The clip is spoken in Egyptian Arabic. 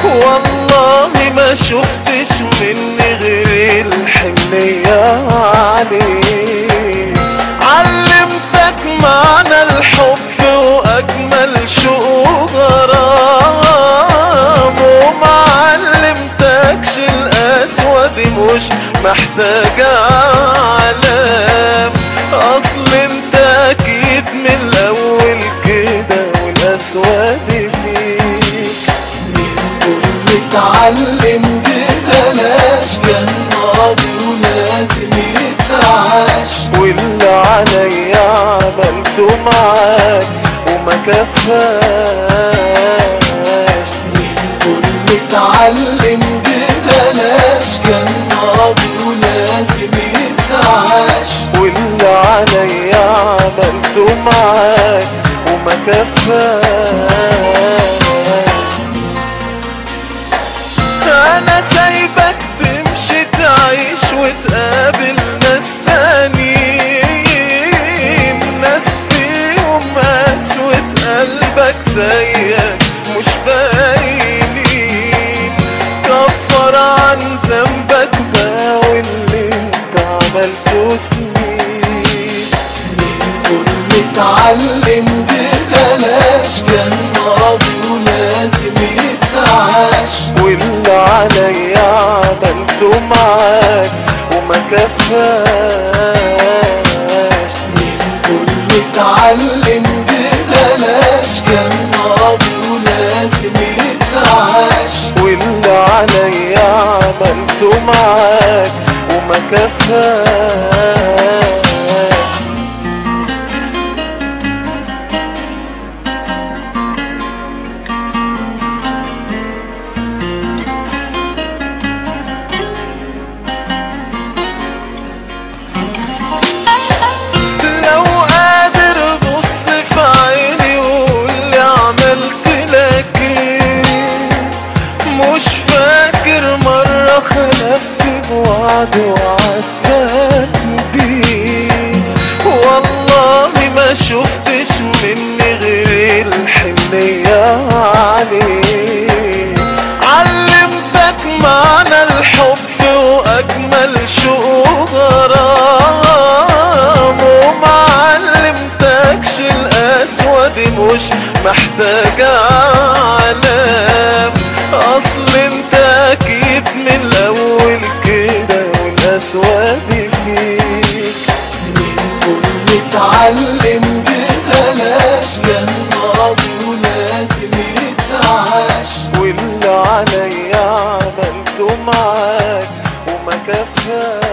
والله ما شفتش مني غير الحنية عليك علمتك معنى الحب واجمل شوق غرام وما علمتكش القسوة دي مش محتاجة علام اصل انت اكيد من الاول كده والقسوة دي فيك كل اتعلم ببلاش كان ماضي ولازم يتعاش واللي عليا عملته معاك وما كفاش كل اتعلم ببلاش كان ماضي ولازم يتعاش واللي عليا عملته معاك وما كفاش انا سايبك تمشي تعيش وتقابل ناس تانيين ناس فيهم قسوة قلبك زيك مش باينين كفر عن ذنبك بقى واللي انت عملته سنين كل اتعلم ببلاش كان ماضي ولازم يتعاش واللي عليا عملته معاك وما كفاش من كل اتعلم ببلاش كان ماضي ولازم يتعاش واللي عليا عملته معاك وما كفاش لو قادر بص في عيني وقول لي عملت لك ايه مش فاكر مرة خلفت بوعد وعدتك بيه والله ما شفتش مني غير الحنية عليك علمتك معنى الحب واجمل شوق غرام وما علمتكش القسوة دي مش محتاجة علام اصل انت اكيد من الاول كده والقسوة دي فيك من كل اتعلم ببلاش كان ماضي ولازم يتعاش واللي عليا عملته معاك وما كفاش